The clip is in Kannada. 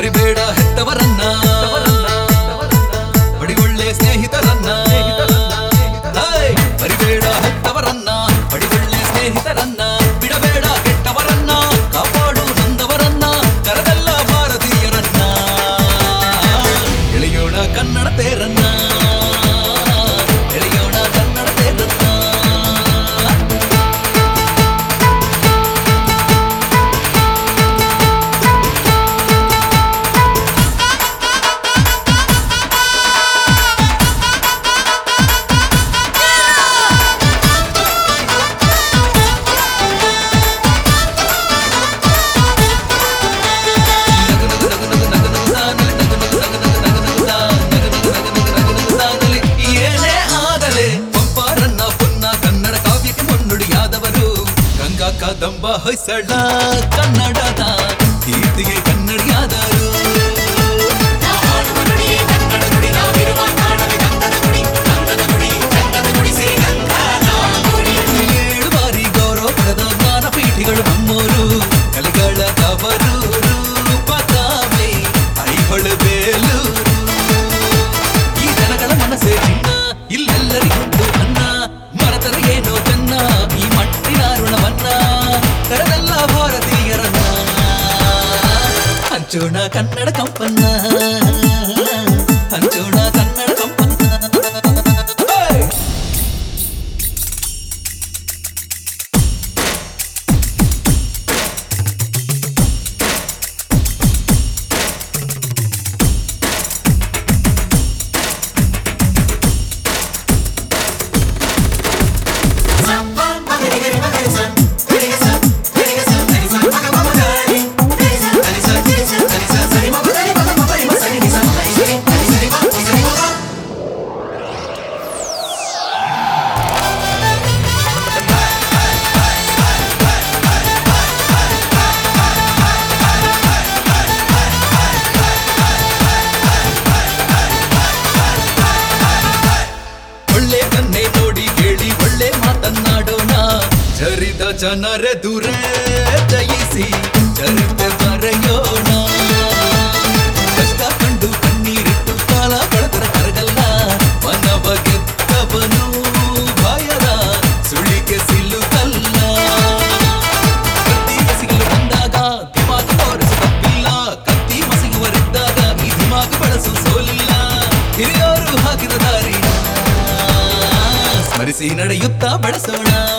ಮರಿಬೇಡ ಹೆತ್ತವರನ್ನ ಪಡಿಗೊಳ್ಳೆ ಸ್ನೇಹಿತರನ್ನ ಹಾಯ್! ಮರಿಬೇಡ ಹೆತ್ತವರನ್ನ ಪಡಿಗೊಳ್ಳೆ ಸ್ನೇಹಿತರನ್ನ ಬಿಡಬೇಡ ಕೆಟ್ಟವರನ್ನ ಕಾಪಾಡು ನೊಂದವರನ್ನ ಕರೆದಲ್ಲ ಭಾರತೀಯರನ್ನ ಎಳೆಯೋಣ ಕನ್ನಡ ತೇರನ್ನ ಎಳೆಯೋಣ ಕನ್ನಡ ತೇರನ್ನ ಏನೇ ಆಗಲೇ ಪಂಪಾರನ್ನ ಪೊನ್ನ ಕನ್ನಡ ಕಾವ್ಯಕ್ಕೆ ಮುನ್ನುಡಿಯಾದವರು ಗಂಗಾ ಕಾದಂಬ ಹೊಯ್ಸಳ ಕನ್ನಡದ ಕೀರ್ತಿಗೆ ಕನ್ನಡಿಯಾದರು ಏಳು ಬಾರಿ ಗೌರವ ಪಡೆದ ಜ್ಞಾನಪೀಠಿಗಳು ನಮ್ಮೂರು ಕಲಿಗಳ ತವರೂರು ಪತಾಮೆ ಐಹೊಳೆ ಬೇಲೂರು ಈ ಜನಗಳ ಮನಸ್ಸೇ ಚಿನ್ನ ಇಲ್ಲೆಲ್ಲರಿಗೊಂದು ಅನ್ನ ಮರತರ ಏನೋ ಚೆನ್ನ ಈ ಮಟ್ಟಿನ ಋಣವನ್ನ ಕರೆದಲ್ಲ ಭಾರತೀಯರನ್ನ ಹಂಚೋಣ ಕನ್ನಡ ಕಂಪನ್ನ ಹಂಚೋಣ ಕನ್ನಡ ಕಂಪನ್ನ Hey! ಒಳ್ಳೆ ಕನ್ನೆ ನೋಡಿ ಕೇಳಿ ಒಳ್ಳೆ ಮಾತನ್ನಾಡೋಣ ಚರಿದ ಜನರೆದುರೇ ಜಯಿಸಿ ಚರಿತೆ ಬರೆಯೋಣ ಕಷ್ಟ ಕಂಡು ಕಣ್ಣೀರಿಟ್ಟು ಕಾಲ ಕಳೆದರ ಕರಗಲ್ಲ ಮನವ ಗೆದ್ದವನು ಭಯದ ಸುಳಿಗೆ ಸಿಲುಕಲ್ಲ ಕತ್ತಿ ಮಸಿಗಲು ಬಂದಾಗ ದಿಮಾಗ ತೋರಿಸು ತಪ್ಪಿಲ್ಲ ಕತ್ತಿ ಮಸಿಗುವರಿದ್ದಾಗ ಈ ದಿಮಾಗ ಬಳಸು ಸೋಲಿಲ್ಲ ಹಿರಿಯರು ಹಾಕಿದ ದಾರಿ ಸ್ಮರಿಸಿ ನಡೆಯುತ್ತಾ ಬೆಳೆಸೋಣ